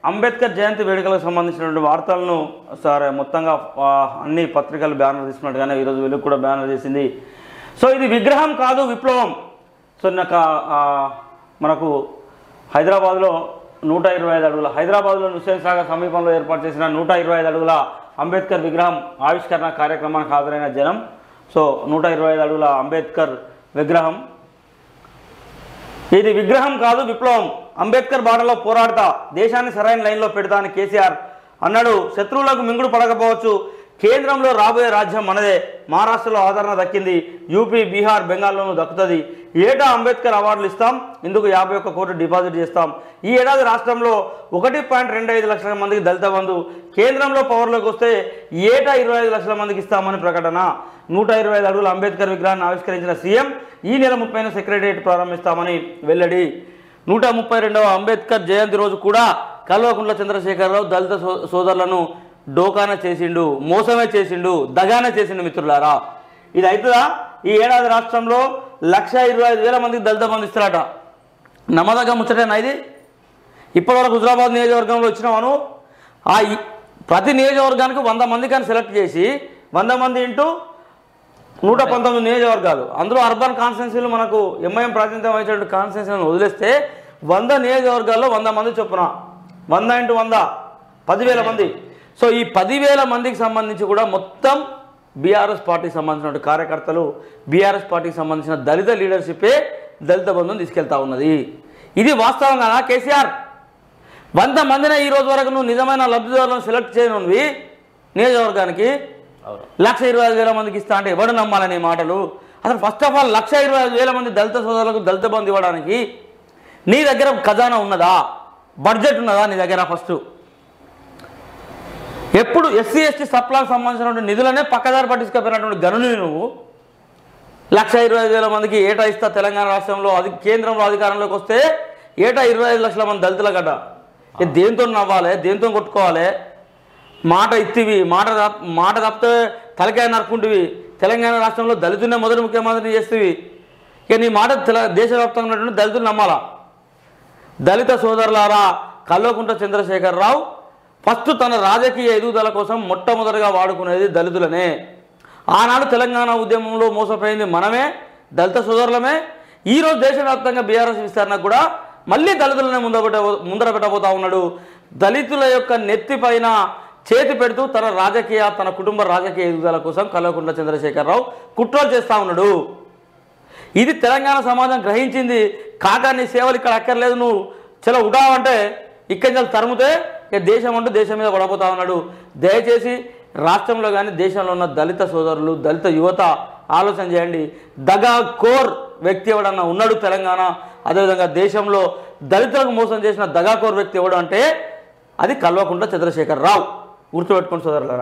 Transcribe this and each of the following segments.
అంబేద్కర్ జయంతి వేడుకలకు సంబంధించినటువంటి వార్తలను సార్ మొత్తంగా ఆ, అన్ని పత్రికలు బ్యానర్ తీసుకున్నట్టుగానే ఈరోజు వెలుగు కూడా బ్యానర్ చేసింది సో ఇది విగ్రహం కాదు విప్లవం సో నాకు ఆ, మనకు హైదరాబాద్లో నూట ఇరవై ఐదు అడుగుల హైదరాబాద్లో హుస్సేన్ సాగర్ సమీపంలో ఏర్పాటు చేసిన నూట ఇరవై ఐదు అడుగుల అంబేద్కర్ విగ్రహం ఆవిష్కరణ కార్యక్రమానికి హాజరైన జనం సో నూట ఇరవై ఐదు అడుగుల అంబేద్కర్ విగ్రహం ఇది విగ్రహం కాదు విప్లవం అంబేద్కర్ బాటలో పోరాడతా దేశాన్ని సరైన లైన్లో పెడతా అని కేసీఆర్ అన్నాడు శత్రువులకు మింగుడు పడకపోవచ్చు కేంద్రంలో రాబోయే రాజ్యం మనదే మహారాష్ట్రలో ఆదరణ దక్కింది యూపీ బీహార్ బెంగాల్లోనూ దక్కుతుంది ఏటా అంబేద్కర్ అవార్డులు ఇస్తాం ఇందుకు యాభై ఒక్క కోట్లు డిపాజిట్ చేస్తాం ఈ ఏడాది రాష్ట్రంలో ఒకటి పాయింట్ రెండు ఐదు లక్షల మందికి దళిత బంధు కేంద్రంలో పవర్లోకి వస్తే ఏటా ఇరవై ఐదు లక్షల మందికి ఇస్తామని ప్రకటన నూట ఇరవై ఐదు అడుగుల అంబేద్కర్ విగ్రహాన్ని ఆవిష్కరించిన సీఎం ఈ నెల ముప్పైన సెక్రటరియట్ ప్రారంభిస్తామని వెల్లడి నూట ముప్పై రెండవ అంబేద్కర్ జయంతి రోజు కూడా కల్వకుంట్ల చంద్రశేఖరరావు దళిత సో సోదరులను డోకాన చేసిండు మోసమే చేసిండు దగాన చేసిండు మిత్రులారా ఇది అవుతుందా ఈ ఏడాది రాష్ట్రంలో లక్ష ఇరవై ఐదు వేల మందికి దళిత బంధు ఇస్తారట నమ్మదగ్గ ముచ్చటేనా ఇది ఇప్పటివరకు హుజరాబాద్ నియోజకవర్గంలో వచ్చినామను ఆ ఈ- ప్రతి నియోజకవర్గానికి వంద మంది కానీ సెలెక్ట్ చేసి వంద మంది ఇంటూ నూట పంతొమ్మిది నియోజకవర్గాలు అందులో అర్బన్ కాన్స్టిట్యున్సీలు మనకు ఎంఐఎం ప్రాతినిధ్యం వహించినటువంటి కాన్స్టిట్యున్సీలను వదిలేస్తే వంద నియోజకవర్గాల్లో వంద మంది చొప్పున వంద ఇంటూ వంద పదివేల మంది సో ఈ పదివేల మందికి సంబంధించి కూడా మొత్తం బీఆర్ఎస్ పార్టీకి సంబంధించిన కార్యకర్తలు బీఆర్ఎస్ పార్టీకి సంబంధించిన దళిత లీడర్షిప్పే దళిత బంధుని తీసుకెళ్తా ఉన్నది ఇది వాస్తవం కదా కేసీఆర్ వంద మందినే ఈ రోజు వరకు నువ్వు నిజమైన లబ్ధిదారులను సెలెక్ట్ చేయనువి నియోజకవర్గానికి అవును లక్ష ఇరవై ఐదు వేల మందికి ఇస్తా అంటే ఎవడు నమ్మాలని ఈ మాటలు అసలు ఫస్ట్ ఆఫ్ ఆల్ లక్ష ఇరవై ఐదు వేల మంది దళిత సోదరులకు దళిత బంధు ఇవ్వడానికి నీ దగ్గర ఖజానా ఉన్నదా బడ్జెట్ ఉన్నదా నీ దగ్గర ఫస్ట్ ఎప్పుడు ఎస్సీ ఎస్టీ సప్లాకు సంబంధించినటువంటి నిధులనే పక్కదారి పట్టించుకపోయినటువంటి గనుని నువ్వు లక్ష ఇరవై ఐదు వేల మందికి ఏటా ఇస్తా తెలంగాణ రాష్ట్రంలో అది కేంద్రంలో అధికారంలోకి వస్తే ఏటా ఇరవై ఐదు లక్షల మంది దళితుల గడ్డ ఇది దేంతో నవ్వాలి దేంతో కొట్టుకోవాలి మాట ఇత్తివి మాట తప్- మాట తప్పితే తలకాయ నరుకుంటివి తెలంగాణ రాష్ట్రంలో దళితున్నే మొదటి ముఖ్యమంత్రిని చేస్తేవి ఇక నీ మాట తెల దేశవ్యాప్తంగా ఉన్నటువంటి దళితులు నమ్మాలా దళిత సోదరులారా కల్వకుంట్ల చంద్రశేఖరరావు ఫస్ట్ తన రాజకీయ ఎదుగుదల కోసం మొట్టమొదటిగా వాడుకునేది దళితులనే ఆనాడు తెలంగాణ ఉద్యమంలో మోసపోయింది మనమే దళిత సోదరులమే ఈరోజు దేశవ్యాప్తంగా బీఆర్ఎస్ విస్తరణ కూడా మళ్ళీ దళితులనే ముందర పెట్ట ముందర పెట్టబోతా ఉన్నాడు దళితుల యొక్క నెత్తి పైన చేతి పెడుతూ తన రాజకీయ తన కుటుంబ రాజకీయ ఎదుగుదల కోసం కల్వకుంట్ల చంద్రశేఖరరావు కుట్రలు చేస్తా ఉన్నాడు ఇది తెలంగాణ సమాజం గ్రహించింది కాకా నీ సేవలు ఇక్కడ అక్కర్లేదు నువ్వు చలో ఉడావంటే ఇక్కడి నుంచి తరుముతే ఇక దేశం అంటూ దేశం మీద పడబోతా ఉన్నాడు దయచేసి రాష్ట్రంలో కానీ దేశంలో ఉన్న దళిత సోదరులు దళిత యువత ఆలోచన చేయండి దగా కోర్ వ్యక్తి ఎవడన్నా ఉన్నాడు తెలంగాణ అదేవిధంగా దేశంలో దళితులకు మోసం చేసిన దగా కోర్ వ్యక్తి ఎవడు అంటే అది కల్వకుంట్ల చంద్రశేఖర్ రావు గుర్తుపెట్టుకోండి సోదరులారా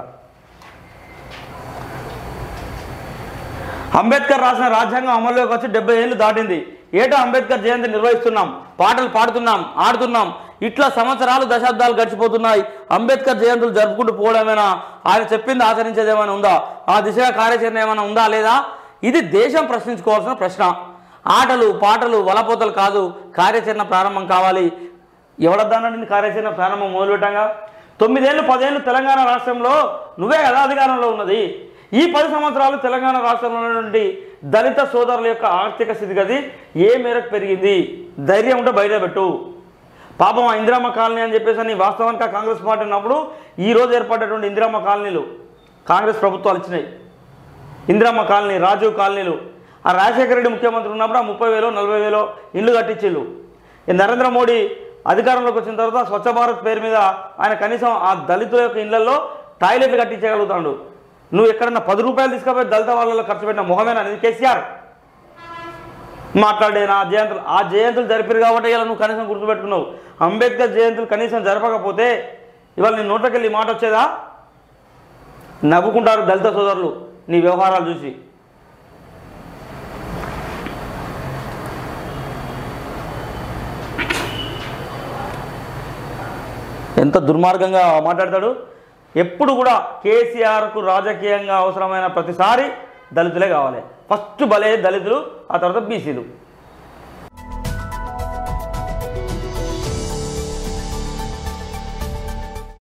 అంబేద్కర్ రాసిన రాజ్యాంగం అమల్లోకి వచ్చి డెబ్బై ఏళ్ళు దాటింది ఏటా అంబేద్కర్ జయంతి నిర్వహిస్తున్నాం పాటలు పాడుతున్నాం ఆడుతున్నాం ఇట్లా సంవత్సరాలు దశాబ్దాలు గడిచిపోతున్నాయి అంబేద్కర్ జయంతులు జరుపుకుంటూ పోవడమేనా ఆయన చెప్పింది ఆచరించేది ఏమైనా ఉందా ఆ దిశగా కార్యాచరణ ఏమైనా ఉందా లేదా ఇది దేశం ప్రశ్నించుకోవాల్సిన ప్రశ్న ఆటలు పాటలు వలపోతలు కాదు కార్యాచరణ ప్రారంభం కావాలి ఎవడద్దానండి కార్యాచరణ ప్రారంభం మొదలుపెట్టాగా తొమ్మిదేళ్ళు పదేళ్ళు తెలంగాణ రాష్ట్రంలో నువ్వే కదా అధికారంలో ఉన్నది ఈ పది సంవత్సరాలు తెలంగాణ రాష్ట్రంలో ఉన్నటువంటి దళిత సోదరుల యొక్క ఆర్థిక స్థితిగతి ఏ మేరకు పెరిగింది ధైర్యం ఉంటే బయట పెట్టు పాపం ఆ ఇందిరమ్మ కాలనీ అని చెప్పేసి అని వాస్తవానికి ఆ కాంగ్రెస్ పార్టీ ఉన్నప్పుడు ఈ రోజు ఏర్పడేటువంటి ఇందిరమ్మ కాలనీలు కాంగ్రెస్ ప్రభుత్వాలు ఇచ్చినాయి ఇందిరమ్మ కాలనీ రాజీవ్ కాలనీలు ఆ రాజశేఖర రెడ్డి ముఖ్యమంత్రి ఉన్నప్పుడు ఆ ముప్పై వేలు నలభై వేలు ఇండ్లు కట్టించిళ్ళు ఈ నరేంద్ర మోడీ అధికారంలోకి వచ్చిన తర్వాత స్వచ్ఛ భారత్ పేరు మీద ఆయన కనీసం ఆ దళితుల యొక్క ఇళ్లలో టాయిలెట్లు కట్టించగలుగుతాడు నువ్వు ఎక్కడన్నా పది రూపాయలు తీసుకుపోయి దళిత వాళ్ళలో ఖర్చు పెట్టిన మొహమేనా ఇది కేసీఆర్ మాట్లాడేనా ఆ జయంతులు ఆ జయంతులు జరిపారు కాబట్టి ఇలా నువ్వు కనీసం గుర్తుపెట్టుకున్నావు అంబేద్కర్ జయంతులు కనీసం జరపకపోతే ఇవాళ నీ నోట్లోకెళ్ళి ఈ మాట వచ్చేదా నవ్వుకుంటారు దళిత సోదరులు నీ వ్యవహారాలు చూసి ఎంత దుర్మార్గంగా మాట్లాడతాడు ఎప్పుడు కూడా కేసీఆర్కు రాజకీయంగా అవసరమైన ప్రతిసారి దళితులే కావాలి ఫస్ట్ భలే దళితులు ఆ తర్వాత బీసీలు